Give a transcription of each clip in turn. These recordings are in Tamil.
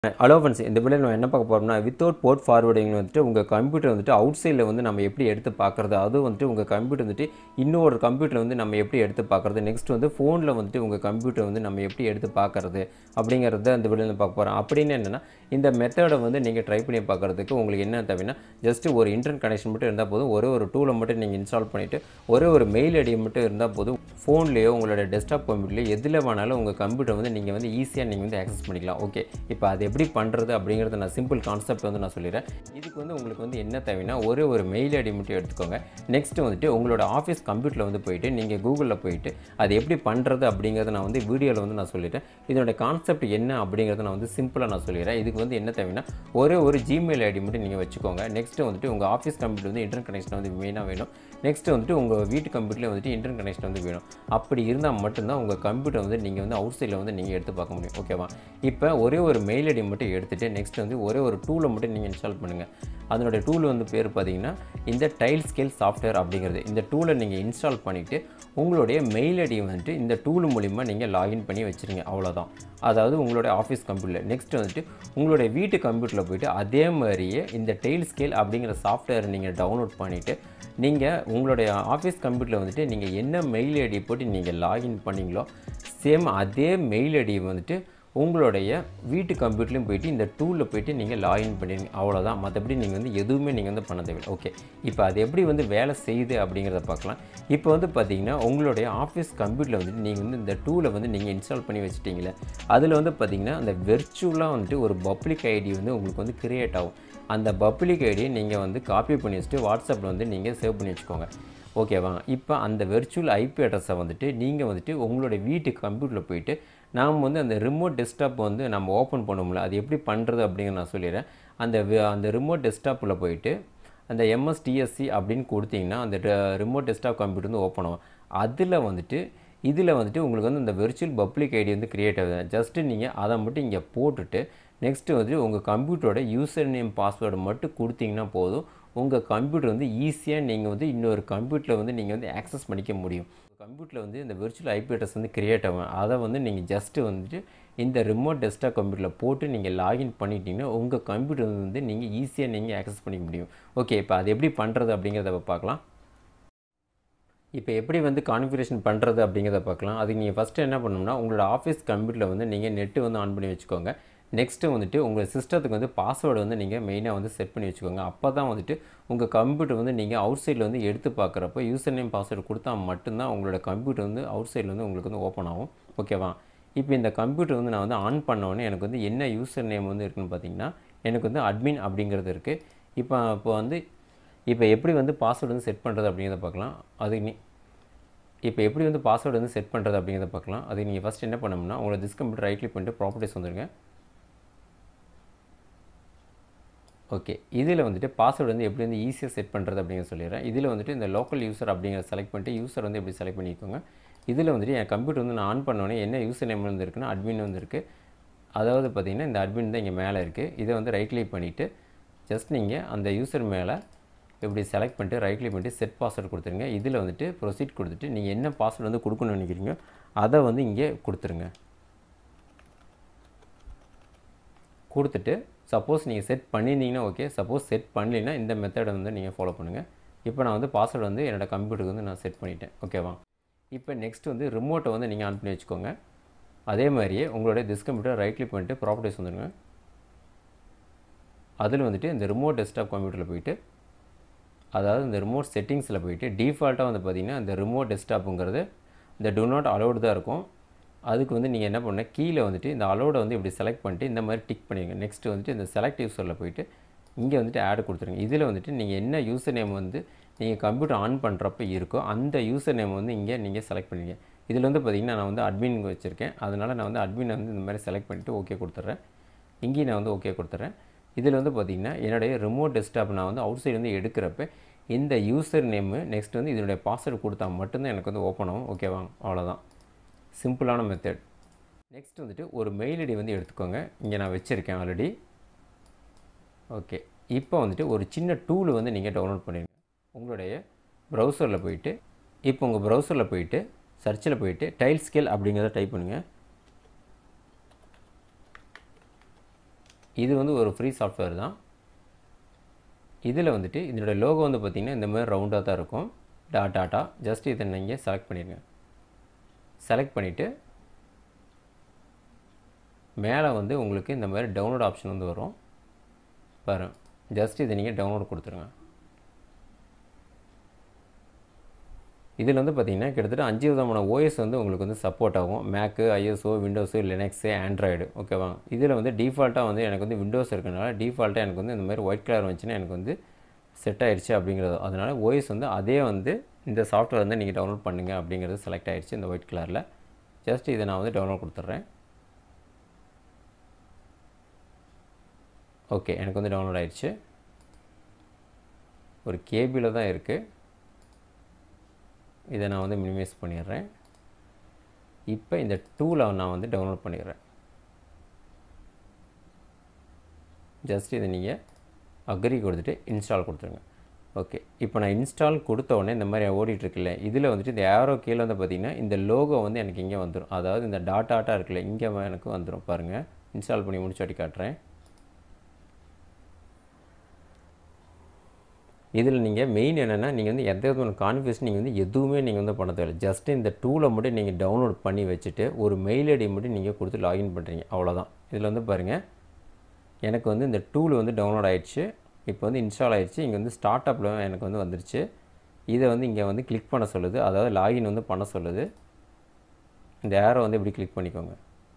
ஹலோ ஃப்ரெண்ட்ஸ் இந்த வீடியோ நம்ம என்ன பார்க்க போகிறோம்னா வித்தவுட் போர்ட் ஃபார்வர்டிங் வந்துட்டு உங்கள் கம்ப்யூட்டர் வந்துட்டு அவுட் சைடில் வந்து நம்ம எப்படி எடுத்து பார்க்குறது அதுவும் வந்துட்டு உங்கள் கம்ப்யூட்டர் வந்துட்டு இன்னொரு கம்ப்யூட்டர் வந்து நம்ம எப்படி எடுத்து பார்க்குறது நெக்ஸ்ட் வந்து ஃபோனில் வந்துட்டு உங்கள் கம்ப்யூட்டர் வந்து நம்ம எப்படி எடுத்து பார்க்குறது அப்படிங்கிறத இந்த வீடியோவில் பார்க்க போகிறோம் அப்படின்னு என்னென்னா இந்த மெத்தடை வந்து நீங்கள் ட்ரை பண்ணி பார்க்குறதுக்கு உங்களுக்கு என்ன தேவைன்னா ஜஸ்ட் ஒரு இன்டர்நெட் கனெக்ஷன் மட்டும் இருந்தால் போதும் ஒரே ஒரு டூலை மட்டும் நீங்கள் இன்ஸ்டால் பண்ணிவிட்டு ஒரே ஒரு மெயில் ஐடி மட்டும் இருந்தால் போதும் ஃபோன்லேயோ உங்களோட டெஸ்க்டாப் கம்ப்யூட்டர்லையோ எதில் வேணாலும் உங்கள் கம்ப்யூட்டர் வந்து நீங்கள் வந்து ஈஸியாக நீங்கள் வந்து ஆக்சஸ் பண்ணிக்கலாம் ஓகே இப்போ அது எப்படி பண்ணுறது அப்படிங்கிறத நான் சிம்பிள் கான்செப்ட் வந்து நான் சொல்லிடுறேன் இதுக்கு வந்து உங்களுக்கு வந்து என்ன தேவைன்னா ஒரே ஒரு மெயில் ஐடி மட்டும் எடுத்துக்கோங்க நெக்ஸ்ட் வந்துட்டு உங்களோட ஆஃபீஸ் கம்ப்யூட்டரில் வந்து போயிட்டு நீங்கள் கூகுளில் போயிட்டு அது எப்படி பண்ணுறது அப்படிங்கிறத நான் வந்து வீடியோவில் வந்து நான் சொல்லிட்டேன் இதோட கான்செப்ட் என்ன அப்படிங்கிறத நான் வந்து சிம்பிளாக நான் சொல்லிடுறேன் இதுக்கு வந்து என்ன தேவைன்னா ஒரே ஒரு ஜிமெயில் ஐடி மட்டும் நீங்கள் வச்சுக்கோங்க நெக்ஸ்ட் வந்துட்டு உங்கள் ஆஃபீஸ் கம்ப்யூட்டர் வந்து இன்டர்நெட் கனெக்ஷன் வந்து மெயினாக வேணும் நெக்ஸ்ட் வந்துட்டு உங்கள் வீட்டு கம்ப்யூட்டரில் வந்துட்டு இன்டர்நெட் கனெக்ஷன் வந்து வேணும் அப்படி இருந்தால் மட்டும்தான் உங்கள் கம்ப்யூட்டர் வந்து நீங்கள் வந்து அவுட் சைடில் வந்து நீங்கள் எடுத்து பார்க்க முடியும் ஓகேவா இப்போ ஒரே ஒரு மெயில் ஐடி மட்டும் எடுத்துகிட்டு நெக்ஸ்ட் வந்து ஒரே ஒரு டூலை மட்டும் நீங்கள் இன்ஸ்டால் பண்ணுங்கள் அதனுடைய டூல் வந்து பேர் பார்த்தீங்கன்னா இந்த டைல் ஸ்கேல் சாஃப்ட்வேர் அப்படிங்கிறது இந்த டூலை நீங்கள் இன்ஸ்டால் பண்ணிவிட்டு உங்களுடைய மெயில் ஐடி வந்துட்டு இந்த டூல் மூலிமா நீங்கள் லாகின் பண்ணி வச்சுருங்க அவ்வளோதான் அதாவது உங்களுடைய ஆஃபீஸ் கம்ப்யூட்டரில் நெக்ஸ்ட் வந்துட்டு உங்களுடைய வீட்டு கம்ப்யூட்டரில் போயிட்டு அதே மாதிரியே இந்த டெய்ல் ஸ்கேல் அப்படிங்கிற சாஃப்ட்வேர் நீங்கள் டவுன்லோட் பண்ணிவிட்டு நீங்கள் உங்களுடைய ஆஃபீஸ் கம்ப்யூட்டரில் வந்துட்டு நீங்கள் என்ன மெயில் ஐடி போட்டு நீங்கள் லாகின் பண்ணீங்களோ சேம் அதே மெயில் ஐடி வந்துட்டு உங்களுடைய வீட்டு கம்ப்யூட்டர்லையும் போயிட்டு இந்த டூலில் போயிட்டு நீங்கள் லாகின் பண்ணிடுங்க அவ்வளோதான் மற்றபடி நீங்கள் வந்து எதுவுமே நீங்கள் வந்து பண்ண தேவையில்லை ஓகே இப்போ அது எப்படி வந்து வேலை செய்யுது அப்படிங்கிறத பார்க்கலாம் இப்போ வந்து பார்த்தீங்கன்னா உங்களுடைய ஆஃபீஸ் கம்ப்யூட்டரில் வந்துட்டு நீங்கள் வந்து இந்த டூலை வந்து நீங்கள் இன்ஸ்டால் பண்ணி வச்சுட்டீங்களே அதில் வந்து பார்த்தீங்கன்னா அந்த வெர்ச்சுவலாக வந்துட்டு ஒரு பப்ளிக் ஐடி வந்து உங்களுக்கு வந்து கிரியேட் ஆகும் அந்த பப்ளிக் ஐடியை நீங்கள் வந்து காப்பி பண்ணி வச்சுட்டு வாட்ஸ்அப்பில் வந்து நீங்கள் சேவ் பண்ணி வச்சுக்கோங்க ஓகேவா இப்போ அந்த வெர்ச்சுவல் ஐபி அட்ரஸை வந்துட்டு நீங்கள் வந்துட்டு உங்களுடைய வீட்டு கம்ப்யூட்டரில் போயிட்டு நாம் வந்து அந்த ரிமோட் டெஸ்க்டாப் வந்து நம்ம ஓப்பன் பண்ணுவோம்ல அது எப்படி பண்ணுறது அப்படிங்கிற நான் சொல்லிடுறேன் அந்த வி- அந்த ரிமோட் டெஸ்க்டாப்பில் போயிட்டு அந்த எம்எஸ்டிஎஸ்சி அப்படின்னு கொடுத்தீங்கன்னா அந்த ரிமோட் டெஸ்க்டாப் கம்ப்யூட்டர் வந்து ஓப்பன் ஆகும் அதில் வந்துட்டு இதில் வந்துட்டு உங்களுக்கு வந்து இந்த வெர்ச்சுவல் பப்ளிக் ஐடி வந்து கிரியேட் ஆகுது ஜஸ்ட்டு நீங்கள் அதை மட்டும் இங்கே போட்டுட்டு நெக்ஸ்ட்டு வந்துட்டு உங்கள் கம்ப்யூட்டரோட யூசர் நேம் பாஸ்வேர்டு மட்டும் கொடுத்தீங்கன்னா போதும் உங்கள் கம்ப்யூட்டர் வந்து ஈஸியாக நீங்கள் வந்து இன்னொரு கம்ப்யூட்டரில் வந்து நீங்கள் வந்து ஆக்சஸ் பண்ணிக்க முடியும் கம்ப்யூட்டரில் வந்து இந்த விர்ச்சுவல் ஐபி அட்ரஸ் வந்து கிரியேட் ஆகும் அதை வந்து நீங்கள் ஜஸ்ட்டு வந்துட்டு இந்த ரிமோட் டெஸ்க்டாப் கம்ப்யூட்டரில் போட்டு நீங்கள் லாகின் பண்ணிட்டீங்கன்னா உங்கள் கம்ப்யூட்டர் வந்து நீங்கள் ஈஸியாக நீங்கள் ஆக்சஸ் பண்ணிக்க முடியும் ஓகே இப்போ அது எப்படி பண்ணுறது அப்படிங்கிறத பார்க்கலாம் இப்போ எப்படி வந்து கான்ஃபிகரேஷன் பண்ணுறது அப்படிங்கிறத பார்க்கலாம் அதுக்கு நீங்கள் ஃபஸ்ட்டு என்ன பண்ணணும்னா உங்களோட ஆஃபீஸ் கம்ப்யூட்டரில் வந்து நீங்கள் நெட்டு வந்து ஆன் பண்ணி வச்சுக்கோங்க நெக்ஸ்ட்டு வந்துட்டு உங்கள் சிஸ்டத்துக்கு வந்து பாஸ்வேர்டு வந்து நீங்கள் மெயினாக வந்து செட் பண்ணி வச்சுக்கோங்க அப்போ தான் வந்துட்டு உங்கள் கம்ப்யூட்டர் வந்து நீங்கள் அவுட் சைடில் வந்து எடுத்து பார்க்குறப்ப யூசர் நேம் பாஸ்வேர்டு கொடுத்தா மட்டும்தான் உங்களோட கம்ப்யூட்டர் வந்து அவுட் சைடில் வந்து உங்களுக்கு வந்து ஓப்பன் ஆகும் ஓகேவா இப்போ இந்த கம்ப்யூட்டர் வந்து நான் வந்து ஆன் பண்ணோடனே எனக்கு வந்து என்ன யூசர் நேம் வந்து இருக்குன்னு பார்த்தீங்கன்னா எனக்கு வந்து அட்மின் அப்படிங்கிறது இருக்குது இப்போ இப்போ வந்து இப்போ எப்படி வந்து பாஸ்வேர்டு வந்து செட் பண்ணுறது அப்படிங்கிறத பார்க்கலாம் அதுக்கு நீ இப்போ எப்படி வந்து பாஸ்வேர்டு வந்து செட் பண்ணுறது அப்படிங்கிறத பார்க்கலாம் அதுக்கு நீங்கள் ஃபஸ்ட் என்ன பண்ணணும்னா உங்களோட திஸ் கம்ப்யூட்டர் ரைட் கிளிக் பண்ணிட்டு ப்ராப்பர்ட்டிஸ் வந்துருங்க ஓகே இதில் வந்துட்டு பாஸ்வேர்டு வந்து எப்படி வந்து ஈஸியாக செட் பண்ணுறது அப்படிங்கிற சொல்லிடுறேன் இதில் வந்துட்டு இந்த லோக்கல் யூசர் அப்படிங்கிற செலக்ட் பண்ணிட்டு யூசர் வந்து எப்படி செலக்ட் பண்ணிக்கோங்க இதில் வந்துட்டு என் கம்ப்யூட்டர் வந்து நான் ஆன் பண்ணோன்னே என்ன யூசர் நேம் வந்து இருக்குன்னா அட்மின் வந்து இருக்குது அதாவது பார்த்தீங்கன்னா இந்த அட்மின் தான் இங்கே மேலே இருக்குது இதை வந்து ரைட் கிளிக் பண்ணிவிட்டு ஜஸ்ட் நீங்கள் அந்த யூசர் மேலே இப்படி செலக்ட் பண்ணிட்டு ரைட் கிளிக் பண்ணிட்டு செட் பாஸ்வேர்டு கொடுத்துருங்க இதில் வந்துட்டு ப்ரொசீட் கொடுத்துட்டு நீங்கள் என்ன பாஸ்வேர்டு வந்து கொடுக்கணும்னு நினைக்கிறீங்க அதை வந்து இங்கே கொடுத்துருங்க கொடுத்துட்டு சப்போஸ் நீங்கள் செட் பண்ணியிருந்தீங்கன்னா ஓகே சப்போஸ் செட் பண்ணலைன்னா இந்த மெத்தடை வந்து நீங்கள் ஃபாலோ பண்ணுங்கள் இப்போ நான் வந்து பாஸ்வேர்டு வந்து என்னோட கம்ப்யூட்டருக்கு வந்து நான் செட் பண்ணிட்டேன் ஓகேவா இப்போ நெக்ஸ்ட் வந்து ரிமோட்டை வந்து நீங்கள் ஆன் பண்ணி வச்சுக்கோங்க அதே மாதிரியே உங்களுடைய திஸ் கம்ப்யூட்டர் ரைட் கிளிக் பண்ணிட்டு ப்ராப்பர்ட்டிஸ் வந்துடுங்க அதில் வந்துட்டு இந்த ரிமோட் டெஸ்க்டாப் கம்ப்யூட்டரில் போயிட்டு அதாவது இந்த ரிமோட் செட்டிங்ஸில் போயிட்டு டிஃபால்ட்டாக வந்து பார்த்தீங்கன்னா இந்த ரிமோட் டெஸ்க்டாப்புங்கிறது இந்த do நாட் அலோடு தான் இருக்கும் அதுக்கு வந்து நீங்கள் என்ன பண்ண கீழே வந்துட்டு இந்த அலோடை வந்து இப்படி செலக்ட் பண்ணிட்டு இந்த மாதிரி டிக் பண்ணிடுங்க நெக்ஸ்ட் வந்துட்டு இந்த செலக்ட் யூஸரில் போயிட்டு இங்கே வந்துட்டு ஆட் கொடுத்துருங்க இதில் வந்துட்டு நீங்கள் என்ன யூசர் நேம் வந்து நீங்கள் கம்ப்யூட்டர் ஆன் பண்ணுறப்ப இருக்கோ அந்த யூசர் நேம் வந்து இங்கே நீங்கள் செலக்ட் பண்ணிங்க இதில் வந்து பார்த்தீங்கன்னா நான் வந்து அட்மின் வச்சுருக்கேன் அதனால் நான் வந்து அட்மினை வந்து இந்த மாதிரி செலக்ட் பண்ணிவிட்டு ஓகே கொடுத்துட்றேன் இங்கேயும் நான் வந்து ஓகே கொடுத்துட்றேன் இதில் வந்து பார்த்தீங்கன்னா என்னுடைய ரிமோட் டெஸ்க்டாப் நான் வந்து அவுட் சைடு வந்து எடுக்கிறப்ப இந்த யூசர் நேமு நெக்ஸ்ட் வந்து இதனுடைய பாஸ்வேர்டு கொடுத்தா மட்டும்தான் எனக்கு வந்து ஓப்பன் ஆகும் ஓகேவா அவ்வளோதான் சிம்பிளான மெத்தட் நெக்ஸ்ட் வந்துட்டு ஒரு மெயில் ஐடி வந்து எடுத்துக்கோங்க இங்கே நான் வச்சுருக்கேன் ஆல்ரெடி ஓகே இப்போ வந்துட்டு ஒரு சின்ன டூல் வந்து நீங்கள் டவுன்லோட் பண்ணிடுங்க உங்களுடைய ப்ரௌசரில் போயிட்டு இப்போ உங்கள் ப்ரௌசரில் போயிட்டு சர்ச்சில் போயிட்டு டைல் ஸ்கேல் அப்படிங்கிறத டைப் பண்ணுங்கள் இது வந்து ஒரு ஃப்ரீ சாஃப்ட்வேர் தான் இதில் வந்துட்டு இதனோட லோகோ வந்து பார்த்திங்கன்னா இந்த மாதிரி ரவுண்டாக தான் இருக்கும் டாட் டாட்டா ஜஸ்ட் இதை நீங்கள் செலக்ட் பண்ணிடுங்க செலக்ட் பண்ணிவிட்டு மேலே வந்து உங்களுக்கு இந்த மாதிரி டவுன்லோட் ஆப்ஷன் வந்து வரும் பாருங்க ஜஸ்ட் இதை நீங்கள் டவுன்லோட் கொடுத்துருங்க இதில் வந்து பார்த்திங்கன்னா கிட்டத்தட்ட அஞ்சு விதமான ஓஎஸ் வந்து உங்களுக்கு வந்து சப்போர்ட் ஆகும் Mac ISO Windows Linux Android ஓகேவா இதில் வந்து டிஃபால்ட்டாக வந்து எனக்கு வந்து விண்டோஸ் இருக்கனால டிஃபால்ட்டாக எனக்கு வந்து இந்த மாதிரி ஒயிட் கலர் வந்துச்சுன்னா எனக்கு வந்து செட் ஆயிடுச்சு அப்படிங்கிறது அதனால் ஓஎஸ் வந்து அதே வந்து இந்த சாஃப்ட்வேர் வந்து நீங்கள் டவுன்லோட் பண்ணுங்கள் அப்படிங்கிறது செலக்ட் ஆகிடுச்சு இந்த ஒயிட் கலரில் ஜஸ்ட் இதை நான் வந்து டவுன்லோட் கொடுத்துட்றேன் ஓகே எனக்கு வந்து டவுன்லோட் ஆயிடுச்சு ஒரு கேபியில் தான் இருக்குது இதை நான் வந்து மினிமைஸ் பண்ணிடுறேன் இப்போ இந்த டூலை நான் வந்து டவுன்லோட் பண்ணிடுறேன் ஜஸ்ட் இதை நீங்கள் அக்ரி கொடுத்துட்டு இன்ஸ்டால் கொடுத்துருங்க ஓகே இப்போ நான் இன்ஸ்டால் கொடுத்த உடனே இந்த மாதிரி ஓடிட்டுருக்குல்ல இதில் வந்துட்டு இந்த ஏரோ கீழே வந்து பார்த்திங்கன்னா இந்த லோகோ வந்து எனக்கு இங்கே வந்துடும் அதாவது இந்த டாட் டாட்டாக இருக்குல்ல இங்கே எனக்கு வந்துடும் பாருங்கள் இன்ஸ்டால் பண்ணி முடிச்சாட்டி காட்டுறேன் இதில் நீங்கள் மெயின் என்னென்னா நீங்கள் வந்து எந்த விதமான கான்ஃபியூஷன் நீங்கள் வந்து எதுவுமே நீங்கள் வந்து பண்ண தேவையில்லை ஜஸ்ட் இந்த டூலை மட்டும் நீங்கள் டவுன்லோட் பண்ணி வச்சுட்டு ஒரு மெயில் ஐடி மட்டும் நீங்கள் கொடுத்து லாகின் பண்ணுறீங்க அவ்வளோதான் இதில் வந்து பாருங்கள் எனக்கு வந்து இந்த டூல் வந்து டவுன்லோட் ஆகிடுச்சு இப்போ வந்து இன்ஸ்டால் ஆகிடுச்சு இங்கே வந்து ஸ்டார்ட் அப்பில் எனக்கு வந்து வந்துருச்சு இதை வந்து இங்கே வந்து கிளிக் பண்ண சொல்லுது அதாவது லாகின் வந்து பண்ண சொல்லுது இந்த ஏரை வந்து இப்படி கிளிக் பண்ணிக்கோங்க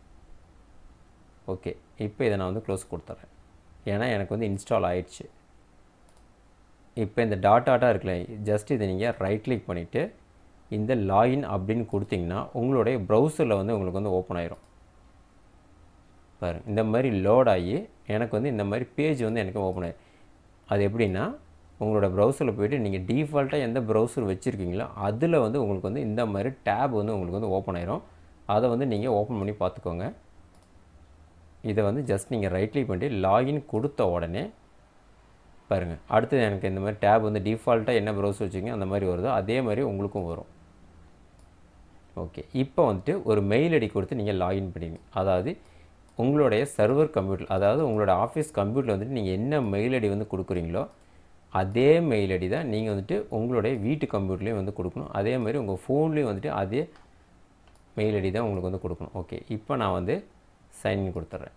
ஓகே இப்போ இதை நான் வந்து க்ளோஸ் கொடுத்துட்றேன் ஏன்னா எனக்கு வந்து இன்ஸ்டால் ஆயிடுச்சு இப்போ இந்த டாட் டாட்டாக இருக்குல்ல ஜஸ்ட் இதை நீங்கள் ரைட் கிளிக் பண்ணிவிட்டு இந்த லாகின் அப்படின்னு கொடுத்தீங்கன்னா உங்களுடைய ப்ரௌசரில் வந்து உங்களுக்கு வந்து ஓப்பன் ஆயிரும் பாருங்கள் இந்த மாதிரி லோட் ஆகி எனக்கு வந்து இந்த மாதிரி பேஜ் வந்து எனக்கு ஓப்பன் ஆயிரும் அது எப்படின்னா உங்களோட ப்ரௌசரில் போய்ட்டு நீங்கள் டிஃபால்ட்டாக எந்த ப்ரௌசர் வச்சுருக்கீங்களோ அதில் வந்து உங்களுக்கு வந்து இந்த மாதிரி டேப் வந்து உங்களுக்கு வந்து ஓப்பன் ஆயிரும் அதை வந்து நீங்கள் ஓப்பன் பண்ணி பார்த்துக்கோங்க இதை வந்து ஜஸ்ட் நீங்கள் ரைட் கிளிக் பண்ணிட்டு லாகின் கொடுத்த உடனே பாருங்கள் அடுத்தது எனக்கு இந்த மாதிரி டேப் வந்து டிஃபால்ட்டாக என்ன ப்ரௌசர் வச்சுக்கோங்க அந்த மாதிரி வருதோ அதே மாதிரி உங்களுக்கும் வரும் ஓகே இப்போ வந்துட்டு ஒரு மெயில் ஐடி கொடுத்து நீங்கள் லாகின் பண்ணிடுங்க அதாவது உங்களுடைய சர்வர் கம்ப்யூட்டர் அதாவது உங்களோட ஆஃபீஸ் கம்ப்யூட்டரில் வந்துட்டு நீங்கள் என்ன மெயில் ஐடி வந்து கொடுக்குறீங்களோ அதே மெயில் ஐடி தான் நீங்கள் வந்துட்டு உங்களுடைய வீட்டு கம்ப்யூட்டர்லேயும் வந்து கொடுக்கணும் அதே மாதிரி உங்கள் ஃபோன்லேயும் வந்துட்டு அதே மெயில் ஐடி தான் உங்களுக்கு வந்து கொடுக்கணும் ஓகே இப்போ நான் வந்து சைன்இன் கொடுத்துட்றேன்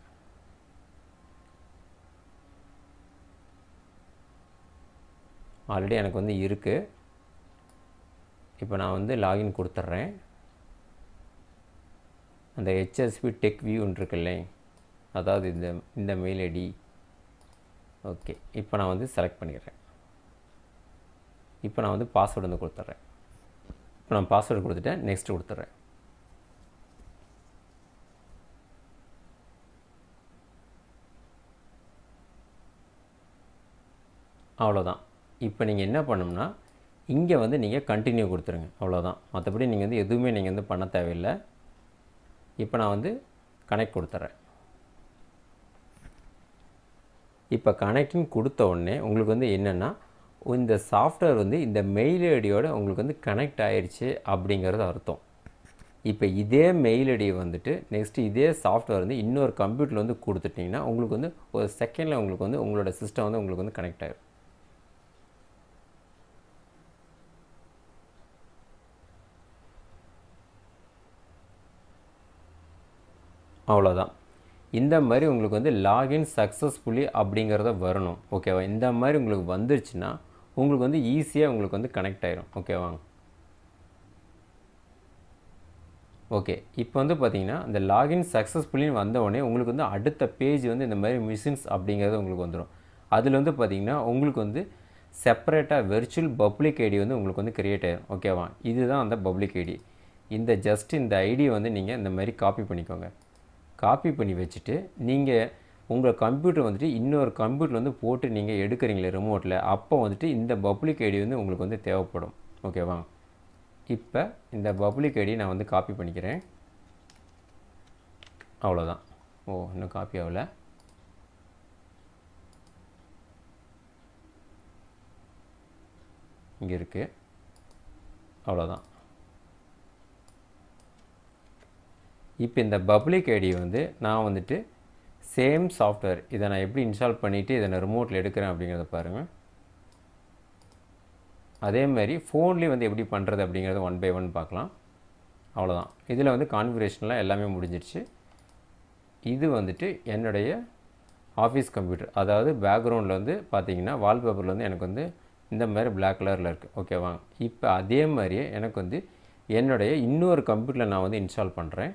ஆல்ரெடி எனக்கு வந்து இருக்குது இப்போ நான் வந்து லாகின் கொடுத்துட்றேன் அந்த ஹெச்எஸ்பி டெக் வியூன்னு இருக்குல்ல அதாவது இந்த இந்த மெயில் ஐடி ஓகே இப்போ நான் வந்து செலக்ட் பண்ணிடுறேன் இப்போ நான் வந்து பாஸ்வேர்டு வந்து கொடுத்துட்றேன் இப்போ நான் பாஸ்வேர்டு கொடுத்துட்டேன் நெக்ஸ்ட் கொடுத்துட்றேன் அவ்வளோதான் இப்போ நீங்கள் என்ன பண்ணணும்னா இங்கே வந்து நீங்கள் கண்டினியூ கொடுத்துருங்க அவ்வளோதான் மற்றபடி நீங்கள் வந்து எதுவுமே நீங்கள் வந்து பண்ண தேவையில்லை இப்போ நான் வந்து கனெக்ட் கொடுத்துட்றேன் இப்போ கனெக்டிங் கொடுத்த உடனே உங்களுக்கு வந்து என்னென்னா இந்த சாஃப்ட்வேர் வந்து இந்த மெயில் ஐடியோட உங்களுக்கு வந்து கனெக்ட் ஆயிடுச்சு அப்படிங்கிறது அர்த்தம் இப்போ இதே மெயில் ஐடி வந்துட்டு நெக்ஸ்ட்டு இதே சாஃப்ட்வேர் வந்து இன்னொரு கம்ப்யூட்டரில் வந்து கொடுத்துட்டிங்கன்னா உங்களுக்கு வந்து ஒரு செகண்டில் உங்களுக்கு வந்து உங்களோட சிஸ்டம் வந்து உங்களுக்கு வந்து கனெக்ட் ஆகிடும் அவ்வளோதான் இந்த மாதிரி உங்களுக்கு வந்து லாகின் சக்ஸஸ்ஃபுல்லி அப்படிங்கிறத வரணும் ஓகேவா இந்த மாதிரி உங்களுக்கு வந்துருச்சுன்னா உங்களுக்கு வந்து ஈஸியாக உங்களுக்கு வந்து கனெக்ட் ஆயிரும் ஓகேவா ஓகே இப்போ வந்து பார்த்தீங்கன்னா இந்த லாகின் சக்ஸஸ்ஃபுல்லின்னு வந்த உடனே உங்களுக்கு வந்து அடுத்த பேஜ் வந்து இந்த மாதிரி மிஷின்ஸ் அப்படிங்கிறது உங்களுக்கு வந்துடும் அதில் வந்து பார்த்தீங்கன்னா உங்களுக்கு வந்து செப்பரேட்டாக வெர்ச்சுவல் பப்ளிக் ஐடி வந்து உங்களுக்கு வந்து க்ரியேட் ஆயிரும் ஓகேவா இதுதான் அந்த பப்ளிக் ஐடி இந்த ஜஸ்ட் இந்த ஐடியை வந்து நீங்கள் இந்த மாதிரி காப்பி பண்ணிக்கோங்க காப்பி பண்ணி வச்சுட்டு நீங்கள் உங்கள் கம்ப்யூட்டர் வந்துட்டு இன்னொரு கம்ப்யூட்டர் வந்து போட்டு நீங்கள் எடுக்கிறீங்களே ரிமோட்டில் அப்போ வந்துட்டு இந்த பப்ளிக் ஐடி வந்து உங்களுக்கு வந்து தேவைப்படும் ஓகேவா இப்போ இந்த பப்ளிக் ஐடி நான் வந்து காப்பி பண்ணிக்கிறேன் அவ்வளோதான் ஓ இன்னும் காப்பி ஆகலை இங்கே இருக்குது அவ்வளோதான் இப்போ இந்த பப்ளிக் ஐடி வந்து நான் வந்துட்டு சேம் சாஃப்ட்வேர் இதை நான் எப்படி இன்ஸ்டால் பண்ணிவிட்டு இதை நான் ரிமோட்டில் எடுக்கிறேன் அப்படிங்கிறத பாருங்கள் அதே மாதிரி ஃபோன்லேயும் வந்து எப்படி பண்ணுறது அப்படிங்கிறத ஒன் பை ஒன் பார்க்கலாம் அவ்வளோதான் இதில் வந்து கான்ஃபிகரேஷன்லாம் எல்லாமே முடிஞ்சிடுச்சு இது வந்துட்டு என்னுடைய ஆஃபீஸ் கம்ப்யூட்டர் அதாவது பேக்ரவுண்டில் வந்து பார்த்தீங்கன்னா வால்பேப்பரில் வந்து எனக்கு வந்து இந்த மாதிரி பிளாக் கலரில் இருக்குது ஓகேவா இப்போ அதே மாதிரியே எனக்கு வந்து என்னுடைய இன்னொரு கம்ப்யூட்டரில் நான் வந்து இன்ஸ்டால் பண்ணுறேன்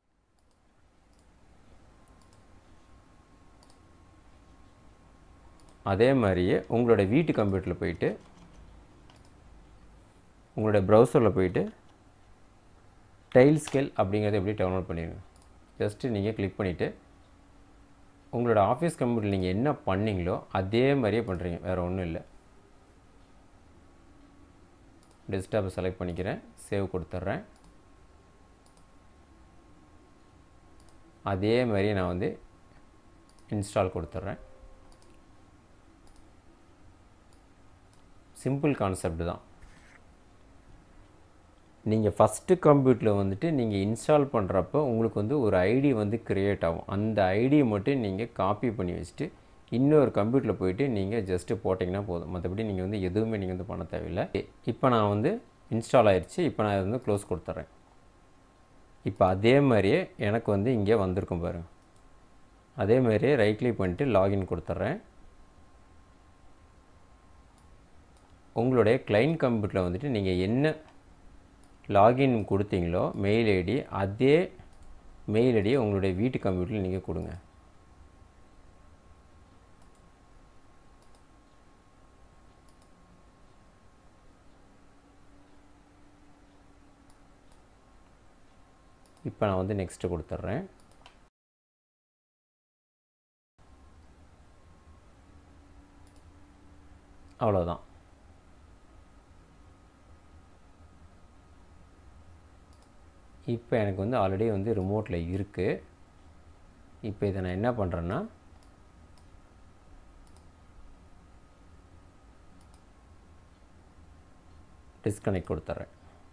அதே மாதிரியே உங்களோட வீட்டு கம்ப்யூட்டரில் போயிட்டு உங்களோட ப்ரௌசரில் போயிட்டு டைல் ஸ்கேல் அப்படிங்கிறத எப்படி டவுன்லோட் பண்ணிடுங்க ஜஸ்ட்டு நீங்கள் கிளிக் பண்ணிவிட்டு உங்களோட ஆஃபீஸ் கம்ப்யூட்டரில் நீங்கள் என்ன பண்ணீங்களோ அதே மாதிரியே பண்ணுறீங்க வேறு ஒன்றும் இல்லை டெஸ்க்டாப்பை செலக்ட் பண்ணிக்கிறேன் சேவ் கொடுத்துட்றேன் அதே மாதிரி நான் வந்து இன்ஸ்டால் கொடுத்துட்றேன் சிம்பிள் கான்செப்ட் தான் நீங்கள் ஃபஸ்ட்டு கம்ப்யூட்டரில் வந்துட்டு நீங்கள் இன்ஸ்டால் பண்ணுறப்போ உங்களுக்கு வந்து ஒரு ஐடி வந்து க்ரியேட் ஆகும் அந்த ஐடியை மட்டும் நீங்கள் காப்பி பண்ணி வச்சுட்டு இன்னொரு கம்ப்யூட்டரில் போயிட்டு நீங்கள் ஜஸ்ட்டு போட்டிங்கன்னா போதும் மற்றபடி நீங்கள் வந்து எதுவுமே நீங்கள் வந்து பண்ண தேவையில்லை இப்போ நான் வந்து இன்ஸ்டால் ஆயிடுச்சு இப்போ நான் இதை வந்து க்ளோஸ் கொடுத்துட்றேன் இப்போ அதே மாதிரியே எனக்கு வந்து இங்கே வந்திருக்கும் பாருங்கள் அதே மாதிரியே ரைட் கிளிக் பண்ணிட்டு லாகின் கொடுத்துட்றேன் உங்களுடைய கிளைண்ட் கம்ப்யூட்டரில் வந்துட்டு நீங்கள் என்ன லாகின் கொடுத்தீங்களோ மெயில் ஐடி அதே மெயில் ஐடியை உங்களுடைய வீட்டு கம்ப்யூட்டரில் நீங்கள் கொடுங்க இப்போ நான் வந்து நெக்ஸ்ட்டு கொடுத்துட்றேன் அவ்வளோதான் இப்போ எனக்கு வந்து ஆல்ரெடி வந்து ரிமோட்டில் இருக்குது இப்போ இதை நான் என்ன பண்ணுறேன்னா டிஸ்கனெக்ட் கொடுத்துட்றேன்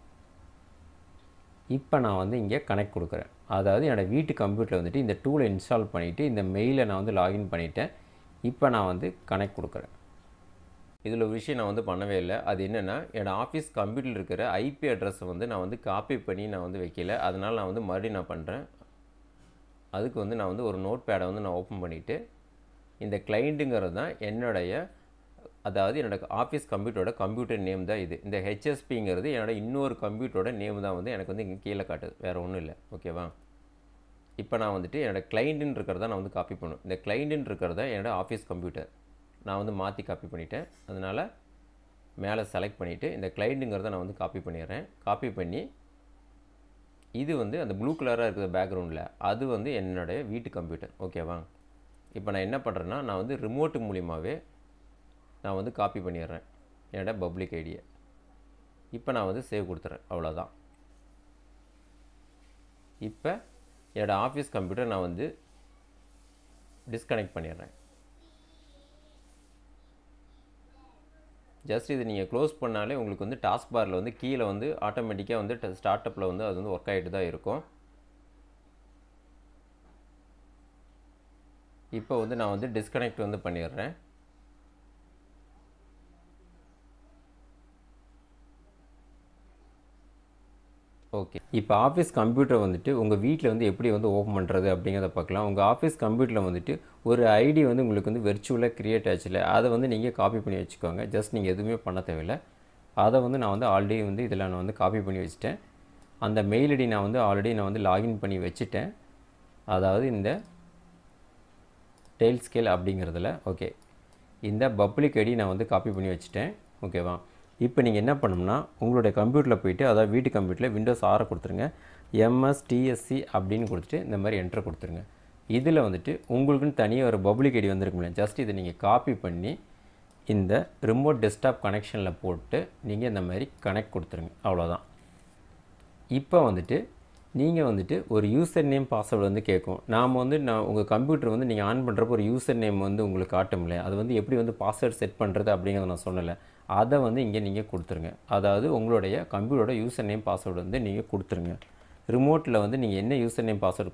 இப்போ நான் வந்து இங்கே கனெக்ட் கொடுக்குறேன் அதாவது என்னோடய வீட்டு கம்ப்யூட்டரில் வந்துட்டு இந்த டூலை இன்ஸ்டால் பண்ணிவிட்டு இந்த மெயிலை நான் வந்து லாகின் பண்ணிவிட்டேன் இப்போ நான் வந்து கனெக்ட் கொடுக்குறேன் இதில் ஒரு விஷயம் நான் வந்து பண்ணவே இல்லை அது என்னென்னா என்னோடய ஆஃபீஸ் கம்ப்யூட்டரில் இருக்கிற ஐபி அட்ரஸை வந்து நான் வந்து காப்பி பண்ணி நான் வந்து வைக்கல அதனால் நான் வந்து மறுபடியும் நான் பண்ணுறேன் அதுக்கு வந்து நான் வந்து ஒரு நோட் பேடை வந்து நான் ஓப்பன் பண்ணிவிட்டு இந்த கிளைண்ட்டுங்கிறது தான் என்னுடைய அதாவது என்னோடய ஆஃபீஸ் கம்ப்யூட்டரோட கம்ப்யூட்டர் நேம் தான் இது இந்த ஹெச்எஸ்பிங்கிறது என்னோட இன்னொரு கம்ப்யூட்டரோட நேம் தான் வந்து எனக்கு வந்து இங்கே கீழே காட்டுது வேறு ஒன்றும் இல்லை ஓகேவா இப்போ நான் வந்துட்டு என்னோடய கிளைண்ட்டுன்னு இருக்கிறத நான் வந்து காப்பி பண்ணுவேன் இந்த கிளைண்ட்டுன்னு இருக்கிறத என்னோடய ஆஃபீஸ் கம்ப்யூட்டர் நான் வந்து மாற்றி காப்பி பண்ணிட்டேன் அதனால் மேலே செலக்ட் பண்ணிவிட்டு இந்த கிளைண்ட்டுங்கிறத நான் வந்து காப்பி பண்ணிடுறேன் காப்பி பண்ணி இது வந்து அந்த ப்ளூ கலராக இருக்கிற பேக்ரவுண்டில் அது வந்து என்னுடைய வீட்டு கம்ப்யூட்டர் ஓகேவா இப்போ நான் என்ன பண்ணுறேன்னா நான் வந்து ரிமோட்டு மூலியமாகவே நான் வந்து காப்பி பண்ணிடுறேன் என்னோடய பப்ளிக் ஐடியை இப்போ நான் வந்து சேவ் கொடுத்துறேன் அவ்வளோதான் இப்போ என்னோடய ஆஃபீஸ் கம்ப்யூட்டர் நான் வந்து டிஸ்கனெக்ட் பண்ணிடுறேன் ஜஸ்ட் இது நீங்கள் க்ளோஸ் பண்ணாலே உங்களுக்கு வந்து டாஸ்க் பாரில் வந்து கீழே வந்து ஆட்டோமேட்டிக்காக வந்து ஸ்டார்ட் அப்பில் வந்து அது வந்து ஒர்க் ஆகிட்டு தான் இருக்கும் இப்போ வந்து நான் வந்து டிஸ்கனெக்ட் வந்து பண்ணிடுறேன் ஓகே இப்போ ஆஃபீஸ் கம்ப்யூட்டர் வந்துட்டு உங்கள் வீட்டில் வந்து எப்படி வந்து ஓப்பன் பண்ணுறது அப்படிங்கிறத பார்க்கலாம் உங்கள் ஆஃபீஸ் கம்ப்யூட்டரில் வந்துட்டு ஒரு ஐடி வந்து உங்களுக்கு வந்து வெர்ச்சுவலாக க்ரியேட் ஆச்சுல அதை வந்து நீங்கள் காப்பி பண்ணி வச்சுக்கோங்க ஜஸ்ட் நீங்கள் எதுவுமே பண்ண தேவையில்லை அதை வந்து நான் வந்து ஆல்ரெடி வந்து இதில் நான் வந்து காப்பி பண்ணி வச்சுட்டேன் அந்த மெயில் ஐடி நான் வந்து ஆல்ரெடி நான் வந்து லாகின் பண்ணி வச்சுட்டேன் அதாவது இந்த டெய்ல் ஸ்கேல் அப்படிங்கிறதுல ஓகே இந்த பப்ளிக் ஐடி நான் வந்து காப்பி பண்ணி வச்சுட்டேன் ஓகேவா இப்போ நீங்கள் என்ன பண்ணணும்னா உங்களுடைய கம்ப்யூட்டரில் போயிட்டு அதாவது வீட்டு கம்ப்யூட்டரில் விண்டோஸ் ஆரை கொடுத்துருங்க எம்எஸ்டிஎஸ்சி அப்படின்னு கொடுத்துட்டு இந்த மாதிரி என்ட்ரு கொடுத்துருங்க இதில் வந்துட்டு உங்களுக்குன்னு தனியாக ஒரு பப்ளிக் ஐடி வந்திருக்கும்ல ஜஸ்ட் இதை நீங்கள் காப்பி பண்ணி இந்த ரிமோட் டெஸ்க்டாப் கனெக்ஷனில் போட்டு நீங்கள் இந்த மாதிரி கனெக்ட் கொடுத்துருங்க அவ்வளோதான் இப்போ வந்துட்டு நீங்கள் வந்துட்டு ஒரு யூசர் நேம் பாஸ்வேர்டு வந்து கேட்கும் நாம் வந்து நான் உங்கள் கம்ப்யூட்டர் வந்து நீங்கள் ஆன் பண்ணுறப்போ ஒரு யூசர் நேம் வந்து உங்களுக்கு காட்டும்ல அது வந்து எப்படி வந்து பாஸ்வேர்டு செட் பண்ணுறது அப்படிங்கிறத நான் சொன்னலை அதை வந்து இங்கே நீங்கள் கொடுத்துருங்க அதாவது உங்களுடைய கம்ப்யூட்டரோட யூசர் நேம் பாஸ்வேர்டு வந்து நீங்கள் கொடுத்துருங்க ரிமோட்டில் வந்து நீங்கள் என்ன யூசர் நேம் பாஸ்வேர்டு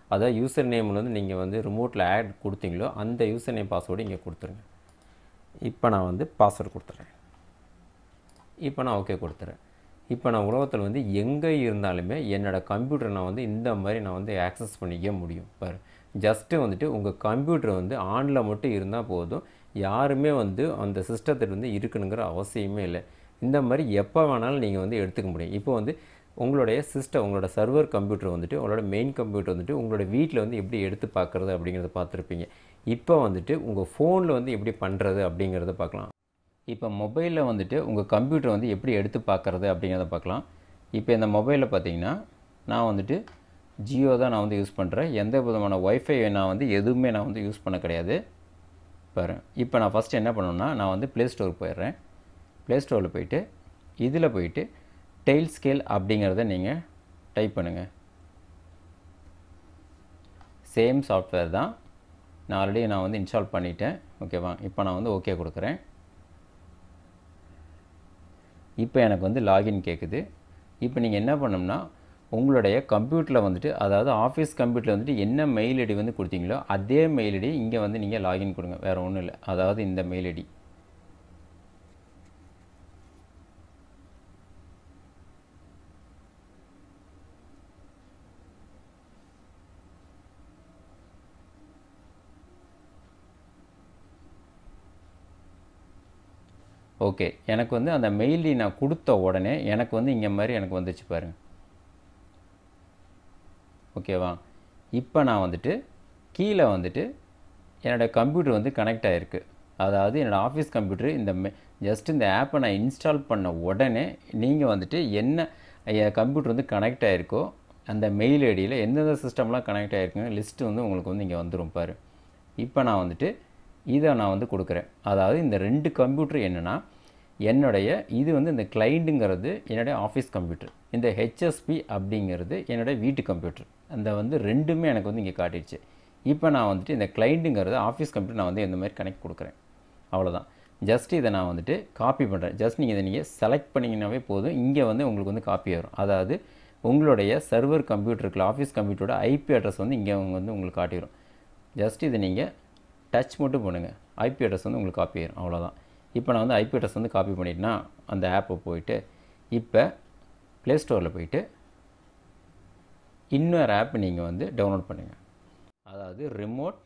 அதாவது யூசர் நேம் வந்து நீங்கள் வந்து ரிமோட்டில் ஆட் கொடுத்தீங்களோ அந்த யூசர் நேம் பாஸ்வேர்டு இங்கே கொடுத்துருங்க இப்போ நான் வந்து பாஸ்வேர்டு கொடுத்துட்றேன் இப்போ நான் ஓகே கொடுத்துறேன் இப்போ நான் உலகத்தில் வந்து எங்கே இருந்தாலுமே என்னோடய கம்ப்யூட்டர் நான் வந்து இந்த மாதிரி நான் வந்து ஆக்சஸ் பண்ணிக்க முடியும் பாரு ஜஸ்ட்டு வந்துட்டு உங்கள் கம்ப்யூட்டர் வந்து ஆனில் மட்டும் இருந்தால் போதும் யாருமே வந்து அந்த சிஸ்டத்தில் வந்து இருக்கணுங்கிற அவசியமே இல்லை இந்த மாதிரி எப்போ வேணாலும் நீங்கள் வந்து எடுத்துக்க முடியும் இப்போ வந்து உங்களுடைய சிஸ்டம் உங்களோட சர்வர் கம்ப்யூட்டர் வந்துட்டு உங்களோட மெயின் கம்ப்யூட்டர் வந்துட்டு உங்களோட வீட்டில் வந்து எப்படி எடுத்து பார்க்குறது அப்படிங்கிறத பார்த்துருப்பீங்க இப்போ வந்துட்டு உங்கள் ஃபோனில் வந்து எப்படி பண்ணுறது அப்படிங்கிறத பார்க்கலாம் இப்போ மொபைலில் வந்துட்டு உங்கள் கம்ப்யூட்டர் வந்து எப்படி எடுத்து பார்க்குறது அப்படிங்கிறத பார்க்கலாம் இப்போ இந்த மொபைலில் பார்த்தீங்கன்னா நான் வந்துட்டு ஜியோ தான் நான் வந்து யூஸ் பண்ணுறேன் எந்த விதமான ஒய்ஃபை நான் வந்து எதுவுமே நான் வந்து யூஸ் பண்ண கிடையாது பாரு இப்போ நான் ஃபஸ்ட்டு என்ன பண்ணணும்னா நான் வந்து ப்ளே ஸ்டோருக்கு போயிடுறேன் ப்ளே ஸ்டோரில் போயிட்டு இதில் போயிட்டு டெய்ல் ஸ்கேல் அப்படிங்கிறத நீங்கள் டைப் பண்ணுங்கள் சேம் சாஃப்ட்வேர் தான் நான் ஆல்ரெடி நான் வந்து இன்ஸ்டால் பண்ணிட்டேன் ஓகேவா இப்போ நான் வந்து ஓகே கொடுக்குறேன் இப்போ எனக்கு வந்து லாகின் கேட்குது இப்போ நீங்கள் என்ன பண்ணணும்னா உங்களுடைய கம்ப்யூட்டரில் வந்துட்டு அதாவது ஆஃபீஸ் கம்ப்யூட்டரில் வந்துட்டு என்ன மெயில் ஐடி வந்து கொடுத்தீங்களோ அதே மெயில் ஐடி இங்கே வந்து நீங்கள் லாகின் கொடுங்க வேறு ஒன்றும் இல்லை அதாவது இந்த மெயில் ஐடி ஓகே எனக்கு வந்து அந்த மெயில் நான் கொடுத்த உடனே எனக்கு வந்து இங்கே மாதிரி எனக்கு வந்துச்சு பாருங்கள் ஓகேவா இப்போ நான் வந்துட்டு கீழே வந்துட்டு என்னோடய கம்ப்யூட்டர் வந்து கனெக்ட் ஆகிருக்கு அதாவது என்னோடய ஆஃபீஸ் கம்ப்யூட்டர் இந்த மெ ஜஸ்ட் இந்த ஆப்பை நான் இன்ஸ்டால் பண்ண உடனே நீங்கள் வந்துட்டு என்ன கம்ப்யூட்டர் வந்து கனெக்ட் ஆகிருக்கோ அந்த மெயில் ஐடியில் எந்தெந்த சிஸ்டம்லாம் கனெக்ட் ஆகிருக்குங்க லிஸ்ட்டு வந்து உங்களுக்கு வந்து இங்கே வந்துடும் பாரு இப்போ நான் வந்துட்டு இதை நான் வந்து கொடுக்குறேன் அதாவது இந்த ரெண்டு கம்ப்யூட்டர் என்னென்னா என்னுடைய இது வந்து இந்த கிளைண்ட்டுங்கிறது என்னுடைய ஆஃபீஸ் கம்ப்யூட்டர் இந்த ஹெச்எஸ்பி அப்படிங்கிறது என்னுடைய வீட்டு கம்ப்யூட்டர் அந்த வந்து ரெண்டுமே எனக்கு வந்து இங்கே காட்டிடுச்சு இப்போ நான் வந்துட்டு இந்த கிளைண்ட்டுங்கிறது ஆஃபீஸ் கம்ப்யூட்டர் நான் வந்து இந்த மாதிரி கனெக்ட் கொடுக்குறேன் அவ்வளோதான் ஜஸ்ட் இதை நான் வந்துட்டு காப்பி பண்ணுறேன் ஜஸ்ட் நீங்கள் இதை நீங்கள் செலக்ட் பண்ணிங்கனாவே போதும் இங்கே வந்து உங்களுக்கு வந்து காப்பி வரும் அதாவது உங்களுடைய சர்வர் கம்ப்யூட்டருக்கு ஆஃபீஸ் கம்ப்யூட்டரோட ஐபி அட்ரஸ் வந்து இங்கே வந்து உங்களுக்கு காட்டிடும் ஜஸ்ட் இதை நீங்கள் டச் மட்டும் பண்ணுங்கள் ஐபி அட்ரஸ் வந்து உங்களுக்கு காப்பி ஆயிரும் அவ்வளோதான் இப்போ நான் வந்து ஐபி அட்ரஸ் வந்து காப்பி பண்ணிட்டேன்னா அந்த ஆப்பை போயிட்டு இப்போ ப்ளே ஸ்டோரில் போயிட்டு இன்னொரு ஆப் நீங்கள் வந்து டவுன்லோட் பண்ணுங்கள் அதாவது ரிமோட்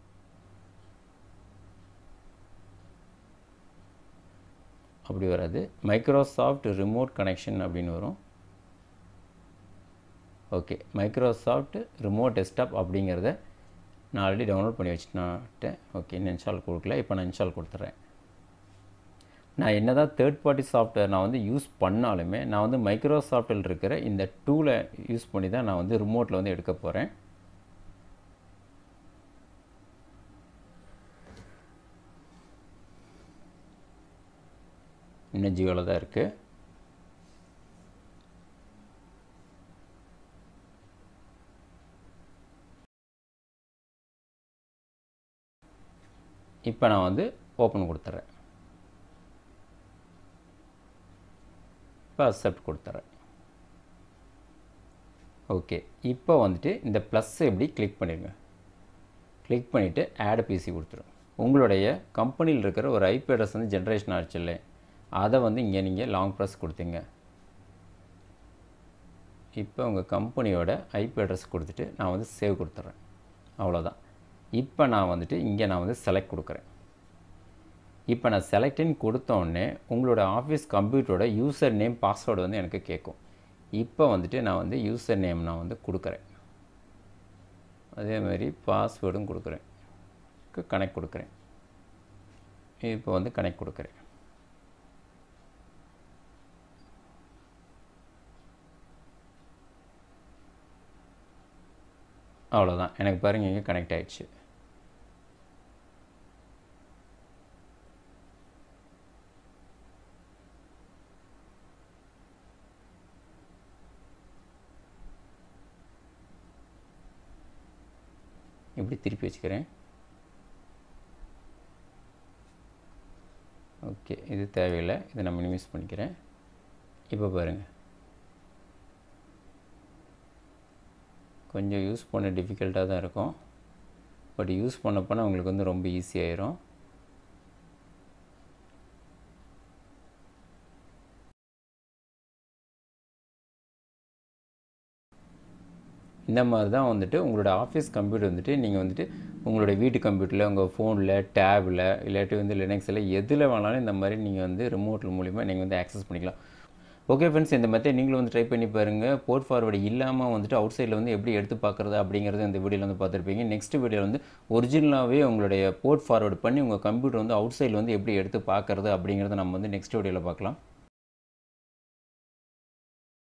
அப்படி வராது மைக்ரோசாஃப்ட் ரிமோட் கனெக்ஷன் அப்படின்னு வரும் ஓகே மைக்ரோசாஃப்ட் ரிமோட் டெஸ்க்டாப் அப்படிங்கிறத நான் ஆல்ரெடி டவுன்லோட் பண்ணி வச்சுட்டேன் ஓகே இன்னும் இன்ஸ்டால் கொடுக்கல இப்போ நான் இன்ஸ்டால் கொடுத்துட்றேன் நான் என்ன தான் தேர்ட் பார்ட்டி சாஃப்ட்வேர் நான் வந்து யூஸ் பண்ணாலுமே நான் வந்து மைக்ரோசாஃப்ட்டில் இருக்கிற இந்த டூலை யூஸ் பண்ணி தான் நான் வந்து ரிமோட்டில் வந்து எடுக்க போகிறேன் இன்னும் ஜியோவில் தான் இருக்குது இப்போ நான் வந்து ஓப்பன் கொடுத்துட்றேன் இப்போ அக்செப்ட் கொடுத்துட்றேன் ஓகே இப்போ வந்துட்டு இந்த ப்ளஸ் எப்படி கிளிக் பண்ணிடுங்க கிளிக் பண்ணிவிட்டு ஆட் பிசி கொடுத்துரும் உங்களுடைய கம்பெனியில் இருக்கிற ஒரு ஐபி அட்ரஸ் வந்து ஜென்ரேஷன் ஆச்சு இல்லை அதை வந்து இங்கே நீங்கள் லாங் ப்ரெஸ் கொடுத்தீங்க இப்போ உங்கள் கம்பெனியோட ஐபி அட்ரஸ் கொடுத்துட்டு நான் வந்து சேவ் கொடுத்துட்றேன் அவ்வளோதான் இப்போ நான் வந்துட்டு இங்கே நான் வந்து செலக்ட் கொடுக்குறேன் இப்போ நான் செலக்டின்னு கொடுத்தோடனே உங்களோட ஆஃபீஸ் கம்ப்யூட்டரோட யூசர் நேம் பாஸ்வேர்டு வந்து எனக்கு கேட்கும் இப்போ வந்துட்டு நான் வந்து யூசர் நேம் நான் வந்து கொடுக்குறேன் அதே மாதிரி பாஸ்வேர்டும் கொடுக்குறேன் கனெக்ட் கொடுக்குறேன் இப்போ வந்து கனெக்ட் கொடுக்குறேன் அவ்வளோதான் எனக்கு பாருங்கள் இங்கே கனெக்ட் ஆகிடுச்சு இப்படி திருப்பி வச்சுக்கிறேன் ஓகே இது தேவையில்லை இதை நான் மினிமைஸ் பண்ணிக்கிறேன் இப்போ பாருங்கள் கொஞ்சம் யூஸ் பண்ண டிஃபிகல்ட்டாக தான் இருக்கும் பட் யூஸ் பண்ண பண்ண உங்களுக்கு வந்து ரொம்ப ஈஸியாயிரும் இந்த மாதிரி தான் வந்துட்டு உங்களோட ஆஃபீஸ் கம்ப்யூட்டர் வந்துட்டு நீங்கள் வந்துட்டு உங்களுடைய வீட்டு கம்ப்யூட்டரில் உங்கள் ஃபோனில் டேபில் இல்லாட்டி வந்து லினக்ஸில் எதில் வேணாலும் இந்த மாதிரி நீங்கள் வந்து ரிமோட்டில் மூலிமா நீங்கள் வந்து ஆக்சஸ் பண்ணிக்கலாம் ஓகே ஃப்ரெண்ட்ஸ் இந்த மெத்தட் நீங்களும் வந்து ட்ரை பண்ணி பாருங்கள் போர்ட் ஃபார்வர்டு இல்லாமல் வந்துட்டு அவுட் சைடில் வந்து எப்படி எடுத்து பார்க்குறது அப்படிங்கிறது இந்த வீடியோவில் வந்து பார்த்துருப்பீங்க நெக்ஸ்ட் வீடியோவில் வந்து ஒரிஜினலாகவே உங்களுடைய போர்ட் ஃபார்வர்டு பண்ணி உங்கள் கம்ப்யூட்டர் வந்து அவுட் சைடில் வந்து எப்படி எடுத்து பார்க்குறது அப்படிங்கிறத நம்ம வந்து நெக்ஸ்ட் வீடியோவில் பார்க்கலாம்